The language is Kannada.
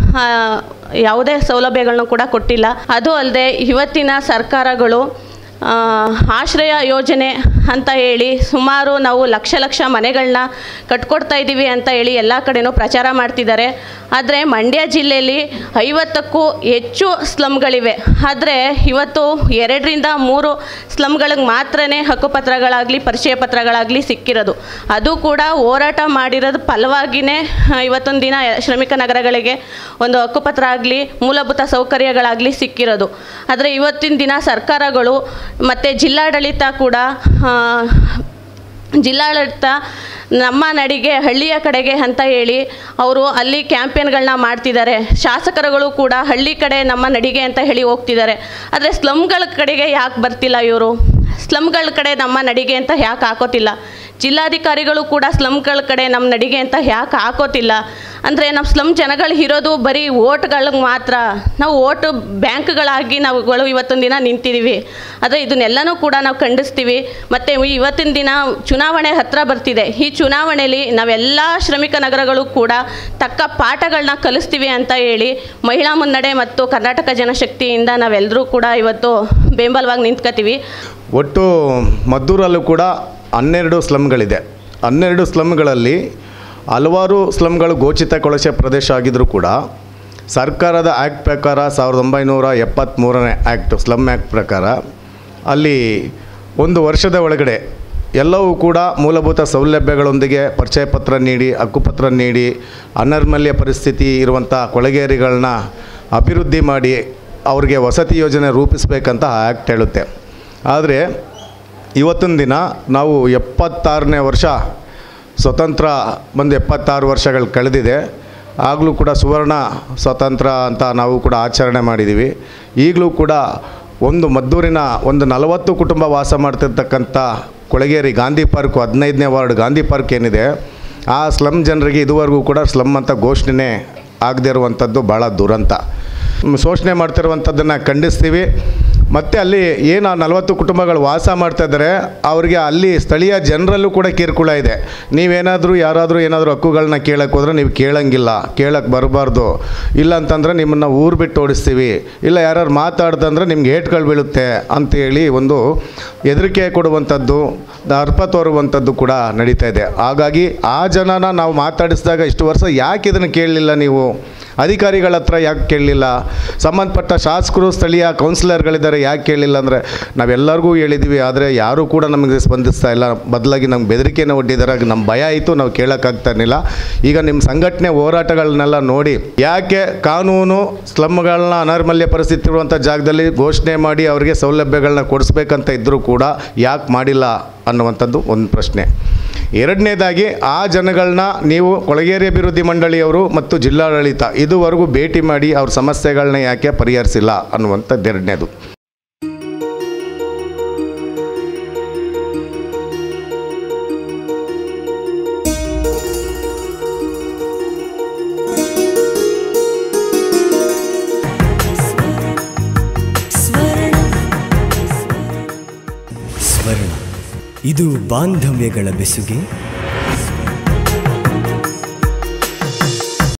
ಆ, ಯಾವುದೇ ಸೌಲಭ್ಯಗಳನ್ನು ಕೂಡ ಕೊಟ್ಟಿಲ್ಲ ಅದು ಅಲ್ಲದೆ ಇವತ್ತಿನ ಸರ್ಕಾರಗಳು ಆ, ಆಶ್ರಯ ಯೋಜನೆ ಅಂತ ಹೇಳಿ ಸುಮಾರು ನಾವು ಲಕ್ಷ ಲಕ್ಷ ಮನೆಗಳನ್ನ ಕಟ್ಕೊಡ್ತಾ ಇದ್ದೀವಿ ಅಂತ ಹೇಳಿ ಎಲ್ಲ ಕಡೆನೂ ಪ್ರಚಾರ ಮಾಡ್ತಿದ್ದಾರೆ ಆದರೆ ಮಂಡ್ಯ ಜಿಲ್ಲೆಯಲ್ಲಿ ಐವತ್ತಕ್ಕೂ ಹೆಚ್ಚು ಸ್ಲಮ್ಗಳಿವೆ ಆದರೆ ಇವತ್ತು ಎರಡರಿಂದ ಮೂರು ಸ್ಲಮ್ಗಳಿಗೆ ಮಾತ್ರನೇ ಹಕ್ಕುಪತ್ರಗಳಾಗಲಿ ಪರಿಚಯ ಪತ್ರಗಳಾಗಲಿ ಸಿಕ್ಕಿರೋದು ಅದು ಕೂಡ ಹೋರಾಟ ಮಾಡಿರೋದು ಫಲವಾಗಿಯೇ ಇವತ್ತೊಂದು ದಿನ ಶ್ರಮಿಕ ನಗರಗಳಿಗೆ ಒಂದು ಹಕ್ಕುಪತ್ರ ಆಗಲಿ ಮೂಲಭೂತ ಸೌಕರ್ಯಗಳಾಗಲಿ ಸಿಕ್ಕಿರೋದು ಆದರೆ ಇವತ್ತಿನ ದಿನ ಸರ್ಕಾರಗಳು ಮತ್ತು ಜಿಲ್ಲಾಡಳಿತ ಕೂಡ ಆ, ಜಿಲ್ಲಾಡಳಿತ ನಮ್ಮ ನಡಿಗೆ ಹಳ್ಳಿಯ ಕಡೆಗೆ ಅಂತ ಹೇಳಿ ಅವರು ಅಲ್ಲಿ ಕ್ಯಾಂಪೇನ್ಗಳನ್ನ ಮಾಡ್ತಿದ್ದಾರೆ ಶಾಸಕರುಗಳು ಕೂಡ ಹಳ್ಳಿ ಕಡೆ ನಮ್ಮ ನಡಿಗೆ ಅಂತ ಹೇಳಿ ಹೋಗ್ತಿದ್ದಾರೆ ಆದರೆ ಸ್ಲಮ್ಗಳ ಕಡೆಗೆ ಯಾಕೆ ಬರ್ತಿಲ್ಲ ಇವರು ಸ್ಲಮ್ಗಳ ಕಡೆ ನಮ್ಮ ನಡಿಗೆ ಅಂತ ಯಾಕೆ ಹಾಕೋತಿಲ್ಲ ಜಿಲ್ಲಾಧಿಕಾರಿಗಳು ಕೂಡ ಸ್ಲಮ್ಗಳ ಕಡೆ ನಮ್ಮ ನಡಿಗೆ ಅಂತ ಯಾಕೆ ಹಾಕೋತಿಲ್ಲ ಅಂದರೆ ನಮ್ಮ ಸ್ಲಮ್ ಜನಗಳು ಇರೋದು ಬರೀ ಓಟ್ಗಳಿಗೆ ಮಾತ್ರ ನಾವು ಓಟ್ ಬ್ಯಾಂಕ್ಗಳಾಗಿ ನಾವುಗಳು ಇವತ್ತೊಂದು ದಿನ ನಿಂತಿದ್ದೀವಿ ಆದರೆ ಇದನ್ನೆಲ್ಲನೂ ಕೂಡ ನಾವು ಖಂಡಿಸ್ತೀವಿ ಮತ್ತು ಇವತ್ತಿನ ದಿನ ಚುನಾವಣೆ ಹತ್ತಿರ ಬರ್ತಿದೆ ಈ ಚುನಾವಣೆಯಲ್ಲಿ ನಾವೆಲ್ಲ ಶ್ರಮಿಕ ನಗರಗಳು ಕೂಡ ತಕ್ಕ ಪಾಠಗಳನ್ನ ಕಲಿಸ್ತೀವಿ ಅಂತ ಹೇಳಿ ಮಹಿಳಾ ಮುನ್ನಡೆ ಮತ್ತು ಕರ್ನಾಟಕ ಜನಶಕ್ತಿಯಿಂದ ನಾವೆಲ್ಲರೂ ಕೂಡ ಇವತ್ತು ಬೆಂಬಲವಾಗಿ ನಿಂತ್ಕೋತೀವಿ ಒಟ್ಟು ಮದ್ದೂರಲ್ಲೂ ಕೂಡ ಹನ್ನೆರಡು ಸ್ಲಮ್ಗಳಿದೆ ಹನ್ನೆರಡು ಸ್ಲಮ್ಗಳಲ್ಲಿ ಹಲವಾರು ಸ್ಲಮ್ಗಳು ಗೋಚಿತ ಕೊಳಚೆ ಪ್ರದೇಶ ಆಗಿದ್ದರೂ ಕೂಡ ಸರ್ಕಾರದ ಆ್ಯಕ್ಟ್ ಪ್ರಕಾರ ಸಾವಿರದ ಒಂಬೈನೂರ ಎಪ್ಪತ್ತ್ಮೂರನೇ ಆ್ಯಕ್ಟ್ ಸ್ಲಮ್ ಆ್ಯಕ್ಟ್ ಪ್ರಕಾರ ಅಲ್ಲಿ ಒಂದು ವರ್ಷದ ಒಳಗಡೆ ಎಲ್ಲವೂ ಕೂಡ ಮೂಲಭೂತ ಸೌಲಭ್ಯಗಳೊಂದಿಗೆ ಪರಿಚಯ ಪತ್ರ ನೀಡಿ ಹಕ್ಕುಪತ್ರ ನೀಡಿ ಅನರ್ಮಲ್ಯ ಪರಿಸ್ಥಿತಿ ಇರುವಂಥ ಕೊಳಗೇರಿಗಳನ್ನ ಅಭಿವೃದ್ಧಿ ಮಾಡಿ ಅವ್ರಿಗೆ ವಸತಿ ಯೋಜನೆ ರೂಪಿಸಬೇಕಂತ ಆ್ಯಕ್ಟ್ ಹೇಳುತ್ತೆ ಆದರೆ ಇವತ್ತಿನ ದಿನ ನಾವು ಎಪ್ಪತ್ತಾರನೇ ವರ್ಷ ಸ್ವತಂತ್ರ ಬಂದು ಎಪ್ಪತ್ತಾರು ವರ್ಷಗಳು ಕಳೆದಿದೆ ಆಗಲೂ ಕೂಡ ಸುವರ್ಣ ಸ್ವತಂತ್ರ ಅಂತ ನಾವು ಕೂಡ ಆಚರಣೆ ಮಾಡಿದ್ದೀವಿ ಈಗಲೂ ಕೂಡ ಒಂದು ಮದ್ದೂರಿನ ಒಂದು ನಲವತ್ತು ಕುಟುಂಬ ವಾಸ ಮಾಡ್ತಿರ್ತಕ್ಕಂಥ ಕೊಳಗೇರಿ ಗಾಂಧಿ ಪಾರ್ಕು ಹದಿನೈದನೇ ವಾರ್ಡ್ ಗಾಂಧಿ ಪಾರ್ಕ್ ಏನಿದೆ ಆ ಸ್ಲಮ್ ಜನರಿಗೆ ಇದುವರೆಗೂ ಕೂಡ ಸ್ಲಮ್ ಅಂತ ಘೋಷಣೆ ಆಗದೇ ಇರುವಂಥದ್ದು ಭಾಳ ದುರಂತ ಮ್, ಶೋಷಣೆ ಮಾಡ್ತಿರುವಂಥದ್ದನ್ನು ಖಂಡಿಸ್ತೀವಿ ಮತ್ತು ಅಲ್ಲಿ ಏನು ಆ ನಲವತ್ತು ಕುಟುಂಬಗಳು ವಾಸ ಮಾಡ್ತಾ ಇದ್ದಾರೆ ಅವರಿಗೆ ಅಲ್ಲಿ ಸ್ಥಳೀಯ ಜನರಲ್ಲೂ ಕೂಡ ಕಿರುಕುಳ ಇದೆ ನೀವೇನಾದರೂ ಯಾರಾದರೂ ಏನಾದರೂ ಹಕ್ಕುಗಳನ್ನ ಕೇಳಕ್ಕೆ ಹೋದ್ರೆ ನೀವು ಕೇಳಂಗಿಲ್ಲ ಕೇಳಕ್ಕೆ ಬರಬಾರ್ದು ಇಲ್ಲ ಅಂತಂದರೆ ನಿಮ್ಮನ್ನು ಊರು ಬಿಟ್ಟು ಓಡಿಸ್ತೀವಿ ಇಲ್ಲ ಯಾರು ಮಾತಾಡ್ದಂದ್ರೆ ನಿಮ್ಗೆ ಏಟ್ಗಳು ಬೀಳುತ್ತೆ ಅಂತೇಳಿ ಒಂದು ಹೆದರಿಕೆ ಕೊಡುವಂಥದ್ದು ದರ್ಪ ತೋರುವಂಥದ್ದು ಕೂಡ ನಡೀತಾ ಇದೆ ಹಾಗಾಗಿ ಆ ಜನನ ನಾವು ಮಾತಾಡಿಸಿದಾಗ ಇಷ್ಟು ವರ್ಷ ಯಾಕೆ ಇದನ್ನು ಕೇಳಲಿಲ್ಲ ನೀವು ಅಧಿಕಾರಿಗಳ ಹತ್ರ ಯಾಕೆ ಕೇಳಲಿಲ್ಲ ಸಂಬಂಧಪಟ್ಟ ಶಾಸಕರು ಸ್ಥಳೀಯ ಕೌನ್ಸಿಲರ್ಗಳಿದ್ದಾರೆ ಯಾಕೆ ಕೇಳಲಿಲ್ಲ ಅಂದರೆ ನಾವೆಲ್ಲರಿಗೂ ಹೇಳಿದ್ವಿ ಆದರೆ ಯಾರೂ ಕೂಡ ನಮಗೆ ಸ್ಪಂದಿಸ್ತಾ ಇಲ್ಲ ಬದಲಾಗಿ ನಮ್ಗೆ ಬೆದರಿಕೆನ ಒಡ್ಡಿದ್ದಾರೆ ನಮ್ಮ ಭಯ ಆಯಿತು ನಾವು ಕೇಳೋಕ್ಕಾಗ್ತಾ ಇರಲಿಲ್ಲ ಈಗ ನಿಮ್ಮ ಸಂಘಟನೆ ಹೋರಾಟಗಳನ್ನೆಲ್ಲ ನೋಡಿ ಯಾಕೆ ಕಾನೂನು ಸ್ಲಮ್ಗಳನ್ನ ಅನರ್ಮಲ್ಯ ಪರಿಸ್ಥಿತಿ ಇರುವಂಥ ಜಾಗದಲ್ಲಿ ಘೋಷಣೆ ಮಾಡಿ ಅವರಿಗೆ ಸೌಲಭ್ಯಗಳನ್ನ ಕೊಡಿಸ್ಬೇಕಂತ ಇದ್ದರೂ ಕೂಡ ಯಾಕೆ ಮಾಡಿಲ್ಲ ಅನ್ನುವಂಥದ್ದು ಒಂದು ಪ್ರಶ್ನೆ ಎರಡನೇದಾಗಿ ಆ ಜನಗಳನ್ನ ನೀವು ಕೊಳಗೇರಿ ಅಭಿವೃದ್ಧಿ ಮಂಡಳಿಯವರು ಮತ್ತು ಜಿಲ್ಲಾಡಳಿತ ಇದುವರೆಗೂ ಭೇಟಿ ಮಾಡಿ ಅವ್ರ ಸಮಸ್ಯೆಗಳನ್ನ ಯಾಕೆ ಪರಿಹರಿಸಿಲ್ಲ ಅನ್ನುವಂಥದ್ದು ಎರಡನೇದು ಸ್ವರ್ಣ ಇದು ಬಾಂಧವ್ಯಗಳ ಬೆಸುಗೆ